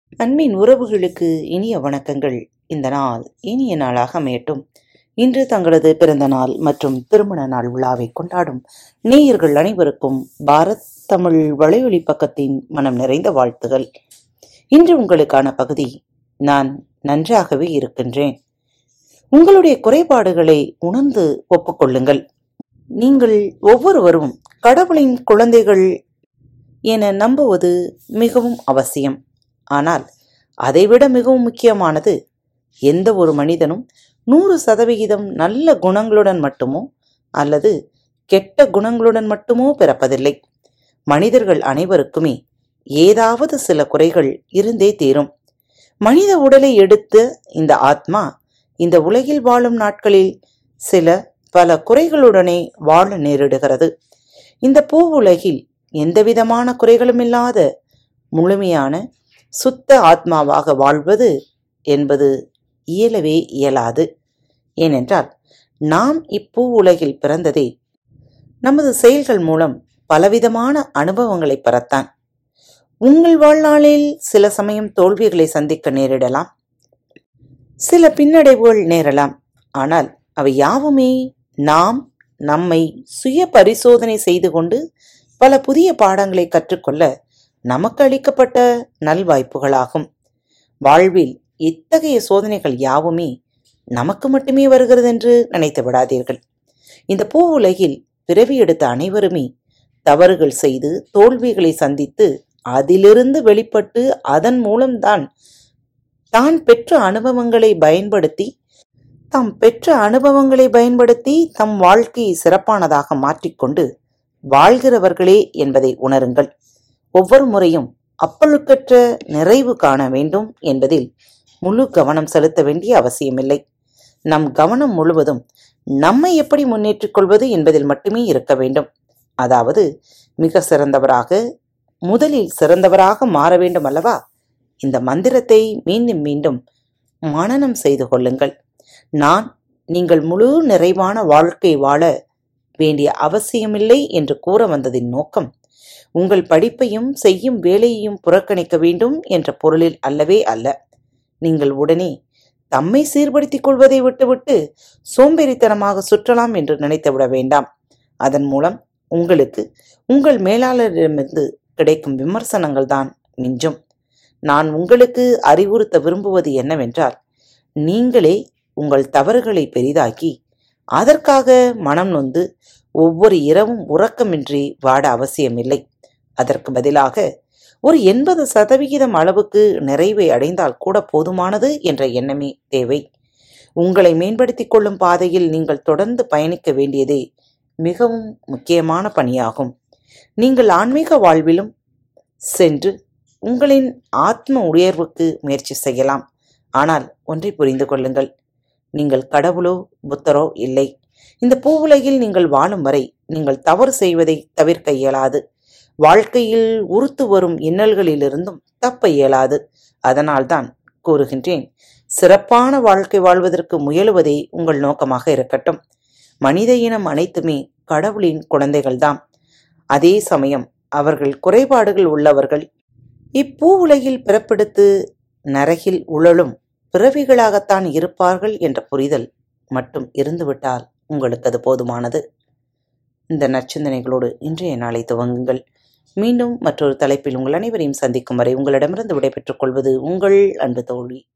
அன்பின் உறவுகளுக்கு இனிய வணக்கங்கள் இந்த நாள் இனிய நாளாக அமையட்டும் இன்று தங்களது பிறந்த நாள் மற்றும் திருமண நாள் விழாவை கொண்டாடும் நேயர்கள் அனைவருக்கும் பாரத் தமிழ் வலையொலி பக்கத்தின் மனம் நிறைந்த வாழ்த்துகள் இன்று உங்களுக்கான பகுதி நான் நன்றாகவே இருக்கின்றேன் உங்களுடைய குறைபாடுகளை உணர்ந்து ஒப்புக்கொள்ளுங்கள் நீங்கள் ஒவ்வொருவரும் கடவுளின் குழந்தைகள் என நம்புவது மிகவும் அவசியம் ஆனால் அதைவிட மிகவும் முக்கியமானது எந்த ஒரு மனிதனும் நூறு சதவிகிதம் நல்ல குணங்களுடன் மட்டுமோ அல்லது கெட்ட குணங்களுடன் மட்டுமோ பிறப்பதில்லை மனிதர்கள் அனைவருக்குமே ஏதாவது சில குறைகள் இருந்தே தீரும் மனித உடலை எடுத்த இந்த ஆத்மா இந்த உலகில் வாழும் நாட்களில் சில பல குறைகளுடனே வாழ நேரிடுகிறது இந்த பூ உலகில் எந்தவிதமான குறைகளுமில்லாத முழுமையான சுத்த ஆத்மாவாக வாழ்வது என்பது இயலவே இயலாது ஏனென்றால் நாம் இப்பூ உலகில் பிறந்ததே நமது செயல்கள் மூலம் பலவிதமான அனுபவங்களை பெறத்தான் உங்கள் வாழ்நாளில் சில சமயம் தோல்விகளை சந்திக்க நேரிடலாம் சில பின்னடைவுகள் நேரலாம் ஆனால் அவை யாவுமே நாம் நம்மை சுய பரிசோதனை செய்து கொண்டு பல புதிய பாடங்களை கற்றுக்கொள்ள நமக்கு அளிக்கப்பட்ட நல்வாய்ப்புகளாகும் வாழ்வில் இத்தகைய சோதனைகள் யாவுமே நமக்கு மட்டுமே வருகிறது என்று நினைத்து விடாதீர்கள் இந்த பூ உலகில் பிறவி எடுத்த அனைவருமே தவறுகள் செய்து தோல்விகளை சந்தித்து அதிலிருந்து வெளிப்பட்டு அதன் மூலம்தான் தான் பெற்ற அனுபவங்களை பயன்படுத்தி தாம் பெற்ற அனுபவங்களை பயன்படுத்தி தம் வாழ்க்கையை சிறப்பானதாக மாற்றிக்கொண்டு வாழ்கிறவர்களே என்பதை உணருங்கள் ஒவ்வொரு முறையும் அப்பழுக்கற்ற நிறைவு காண வேண்டும் என்பதில் முழு கவனம் செலுத்த வேண்டிய அவசியமில்லை நம் கவனம் முழுவதும் நம்மை எப்படி முன்னேற்றிக் கொள்வது என்பதில் மட்டுமே இருக்க வேண்டும் அதாவது மிக சிறந்தவராக முதலில் சிறந்தவராக மாற வேண்டும் அல்லவா இந்த மந்திரத்தை மீண்டும் மீண்டும் மனனம் செய்து கொள்ளுங்கள் நான் நீங்கள் முழு நிறைவான வாழ்க்கை வாழ வேண்டிய அவசியமில்லை என்று கூற வந்ததின் நோக்கம் உங்கள் படிப்பையும் செய்யும் வேலையையும் புறக்கணிக்க வேண்டும் என்ற பொருளில் அல்லவே அல்ல நீங்கள் உடனே தம்மை சீர்படுத்திக் கொள்வதை விட்டுவிட்டு சோம்பேறித்தனமாக சுற்றலாம் என்று நினைத்துவிட வேண்டாம் அதன் மூலம் உங்களுக்கு உங்கள் மேலாளரிடமிருந்து கிடைக்கும் விமர்சனங்கள் தான் மிஞ்சும் நான் உங்களுக்கு அறிவுறுத்த விரும்புவது என்னவென்றால் நீங்களே உங்கள் தவறுகளை பெரிதாக்கி அதற்காக மனம் நொந்து ஒவ்வொரு இரவும் உறக்கமின்றி வாட அவசியமில்லை அதற்கு பதிலாக ஒரு எண்பது சதவிகிதம் அளவுக்கு நிறைவை அடைந்தால் கூட போதுமானது என்ற எண்ணமே தேவை உங்களை மேம்படுத்திக் கொள்ளும் பாதையில் நீங்கள் தொடர்ந்து பயணிக்க வேண்டியதே மிகவும் முக்கியமான பணியாகும் நீங்கள் ஆன்மீக வாழ்விலும் சென்று உங்களின் ஆத்ம உயர்வுக்கு முயற்சி செய்யலாம் ஆனால் ஒன்றை புரிந்து கொள்ளுங்கள் நீங்கள் கடவுளோ புத்தரோ இல்லை இந்த பூவுலகில் நீங்கள் வாழும் வரை நீங்கள் தவறு செய்வதை தவிர்க்க இயலாது வாழ்க்கையில் உறுத்து வரும் இன்னல்களிலிருந்தும் தப்ப இயலாது அதனால்தான் கூறுகின்றேன் சிறப்பான வாழ்க்கை வாழ்வதற்கு முயலுவதே உங்கள் நோக்கமாக இருக்கட்டும் மனித இனம் அனைத்துமே கடவுளின் குழந்தைகள்தாம் அதே சமயம் அவர்கள் குறைபாடுகள் உள்ளவர்கள் இப்பூ உலகில் பிறப்பெடுத்து நரகில் உழலும் பிறவிகளாகத்தான் இருப்பார்கள் என்ற புரிதல் மட்டும் இருந்துவிட்டால் உங்களுக்கு அது போதுமானது இந்த நற்சிந்தனைகளோடு இன்றைய நாளை துவங்குங்கள் மீண்டும் மற்றொரு தலைப்பில் உங்கள் அனைவரையும் சந்திக்கும் வரை உங்களிடமிருந்து விடைபெற்றுக் கொள்வது உங்கள் அன்பு தோழி